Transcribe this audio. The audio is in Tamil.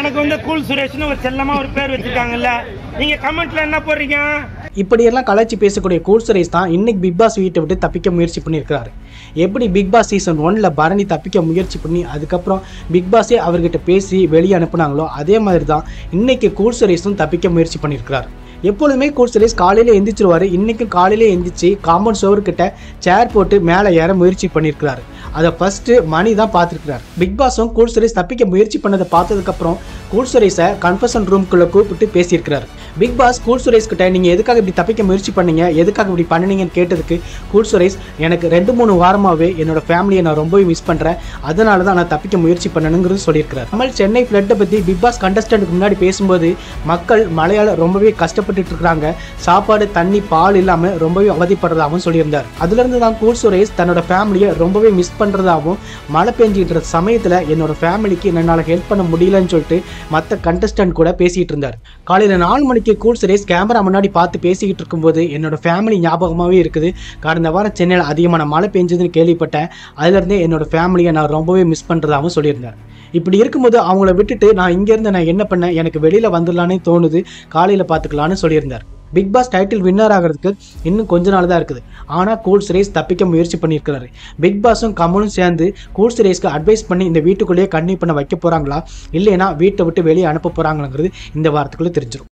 எனக்கு வந்து கூல் சுரேஷ்னு ஒரு செல்லமா ஒரு பேர் வச்சிருக்காங்கல்ல நீங்க கமெண்ட்ல என்ன போடுறீங்க இப்படியெல்லாம் கலாச்சி பேசக்கூடிய கூல் சுரேஷ் தான் இன்னைக்கு பிக் பாஸ் வீட்டை விட்டு தப்பிக்க முயற்சி பண்ணியிருக்கிறாரு எப்படி பிக் பாஸ் சீசன் ஒன்ல பரணி தப்பிக்க முயற்சி பண்ணி அதுக்கப்புறம் பிக் பாஸே அவர்கிட்ட பேசி வெளியே அனுப்புனாங்களோ அதே மாதிரி தான் இன்னைக்கு கூல் சுரேஷும் தப்பிக்க முயற்சி பண்ணியிருக்கிறார் எப்பொழுதுமே கூல் சுரேஷ் காலையில எந்திரிச்சிருவாரு இன்னைக்கும் காலையில எந்திரிச்சு காம்பவுண்ட் சோர்கிட்ட சேர் போட்டு மேலே ஏற முயற்சி பண்ணியிருக்கிறாரு அதை ஃபர்ஸ்ட் மணி தான் பார்த்துருக்கிறார் பிக் பாஸும் கூல் சுரேஷ் தப்பிக்க முயற்சி பண்ணதை பார்த்ததுக்கப்புறம் கூல் சுரேஷை கன்ஃபர்ஷன் ரூம்குள்ளே கூப்பிட்டு பேசியிருக்கிறாரு பிக் பாஸ் கூல் சுரேஷ் கிட்ட நீங்கள் எதுக்காக இப்படி தப்பிக்க முயற்சி பண்ணீங்க எதுக்காக இப்படி பண்ணுனீங்கன்னு கேட்டதுக்கு கூல் சுரேஷ் எனக்கு ரெண்டு மூணு வாரமாகவே என்னோட ஃபேமிலியை நான் ரொம்பவே மிஸ் பண்ணுறேன் அதனால தான் நான் தப்பிக்க முயற்சி பண்ணணுங்கிறது சொல்லியிருக்கிறார் கமல் சென்னை ஃப்ளட்டை பற்றி பிக் பாஸ் கண்டஸ்டன்ட்டுக்கு முன்னாடி பேசும்போது மக்கள் மழையால் ரொம்பவே கஷ்டப்பட்டுட்டு இருக்கிறாங்க சாப்பாடு தண்ணி பால் இல்லாமல் ரொம்பவே அவதிப்படுறதாகவும் சொல்லியிருந்தார் அதுலேருந்து தான் கூல் சுரேஷ் தன்னோட ஃபேமிலியை ரொம்பவே மிஸ் பண்ணுறதாகவும் மழை பெஞ்சிட்டு இருந்த சமயத்தில் என்னோட ஃபேமிலிக்கு என்னால் ஹெல்ப் பண்ண முடியலன்னு சொல்லிட்டு மற்ற கண்டஸ்டன்ட் கூட பேசிகிட்டு இருந்தார் காலையில் நாலு மணிக்கு கூல் சுரேஷ் கேமரா முன்னாடி பார்த்து பேசிக்கிட்டு இருக்கும்போது என்னோட ஃபேமிலி ஞாபகமாகவே இருக்குது கடந்த வாரம் சென்னையில் அதிகமான மழை பெஞ்சதுன்னு கேள்விப்பட்டேன் அதுலேருந்தே என்னோட ஃபேமிலியை நான் ரொம்பவே மிஸ் பண்ணுறதாகவும் சொல்லியிருந்தார் இப்படி இருக்கும்போது அவங்கள விட்டுட்டு நான் இங்கேருந்து நான் என்ன பண்ணேன் எனக்கு வெளியில் வந்துடலானே தோணுது காலையில் பார்த்துக்கலான்னு சொல்லியிருந்தார் பிக் பாஸ் டைட்டில் வின்னர் ஆகிறதுக்கு இன்னும் கொஞ்ச நாள் தான் இருக்குது ஆனால் கூல் சுரேஷ் தப்பிக்க முயற்சி பண்ணியிருக்கிறாரு பிக் பாஸும் கமலும் சேர்ந்து கூல் சுரேஷ்க்கு அட்வைஸ் பண்ணி இந்த வீட்டுக்குள்ளேயே கண்ணி பண்ண வைக்க போகிறாங்களா இல்லைன்னா வீட்டை விட்டு வெளியே அனுப்ப போகிறாங்களாங்கிறது இந்த வாரத்துக்குள்ளே தெரிஞ்சிடும்